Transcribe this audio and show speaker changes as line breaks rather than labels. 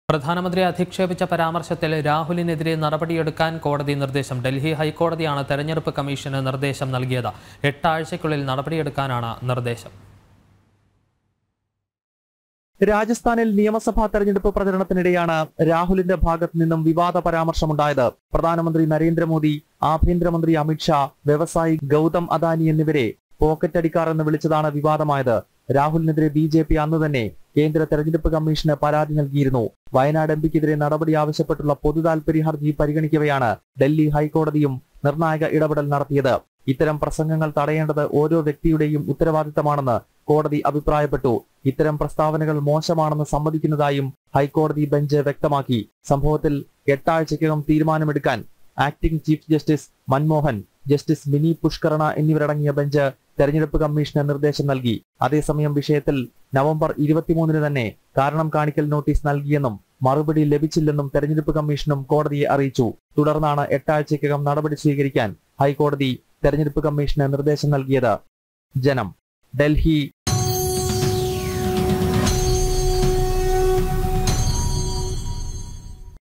പ്രധാനമന്ത്രി അധിക്ഷേപിച്ച പരാമർശത്തിൽ രാഹുലിനെതിരെ നടപടിയെടുക്കാൻ കോടതി നിർദ്ദേശം ഡൽഹി ഹൈക്കോടതിയാണ് തെരഞ്ഞെടുപ്പ് കമ്മീഷന് നിർദ്ദേശം നൽകിയത് എട്ടാഴ്ചയ്ക്കുള്ളിൽ നടപടിയെടുക്കാനാണ് നിർദ്ദേശം
രാജസ്ഥാനിൽ നിയമസഭാ തെരഞ്ഞെടുപ്പ് പ്രചരണത്തിനിടെയാണ് രാഹുലിന്റെ ഭാഗത്ത് നിന്നും വിവാദ പരാമർശമുണ്ടായത് പ്രധാനമന്ത്രി നരേന്ദ്രമോദി ആഭ്യന്തരമന്ത്രി അമിത്ഷാ വ്യവസായി ഗൗതം അദാനി എന്നിവരെ പോക്കറ്റ് അടിക്കാർ എന്ന് വിളിച്ചതാണ് വിവാദമായത് രാഹുലിനെതിരെ ബി ജെ പി അന്ന് തന്നെ കേന്ദ്ര തെരഞ്ഞെടുപ്പ് കമ്മീഷന് പരാതി നൽകിയിരുന്നു വയനാട് എം പിക്കെതിരെ നടപടി ആവശ്യപ്പെട്ടുള്ള പൊതു താൽപര്യ ഹർജി പരിഗണിക്കവെയാണ് ഡൽഹി ഹൈക്കോടതിയും നിർണായക ഇടപെടൽ നടത്തിയത് ഇത്തരം പ്രസംഗങ്ങൾ തടയേണ്ടത് ഓരോ വ്യക്തിയുടെയും ഉത്തരവാദിത്തമാണെന്ന് കോടതി അഭിപ്രായപ്പെട്ടു ഇത്തരം പ്രസ്താവനകൾ മോശമാണെന്ന് സമ്മതിക്കുന്നതായും ഹൈക്കോടതി ബെഞ്ച് വ്യക്തമാക്കി സംഭവത്തിൽ എട്ടാഴ്ചയ്ക്കകം തീരുമാനമെടുക്കാൻ acting chief justice Manmohan justice Mini Pushkarna എന്നിവരടങ്ങിയ ബെഞ്ച് തെരഞ്ഞെടുപ്പ് കമ്മീഷന് നിർദ്ദേശം നൽകി അതേസമയം വിഷയത്തിൽ നവംബർ ഇരുപത്തിമൂന്നിന് തന്നെ കാരണം കാണിക്കൽ നോട്ടീസ് നൽകിയെന്നും മറുപടി ലഭിച്ചില്ലെന്നും തെരഞ്ഞെടുപ്പ് കമ്മീഷനും കോടതിയെ അറിയിച്ചു തുടർന്നാണ് എട്ടാഴ്ചയ്ക്കകം നടപടി സ്വീകരിക്കാൻ ഹൈക്കോടതി തെരഞ്ഞെടുപ്പ് കമ്മീഷന് നിർദ്ദേശം നൽകിയത് ജനം ഡൽഹി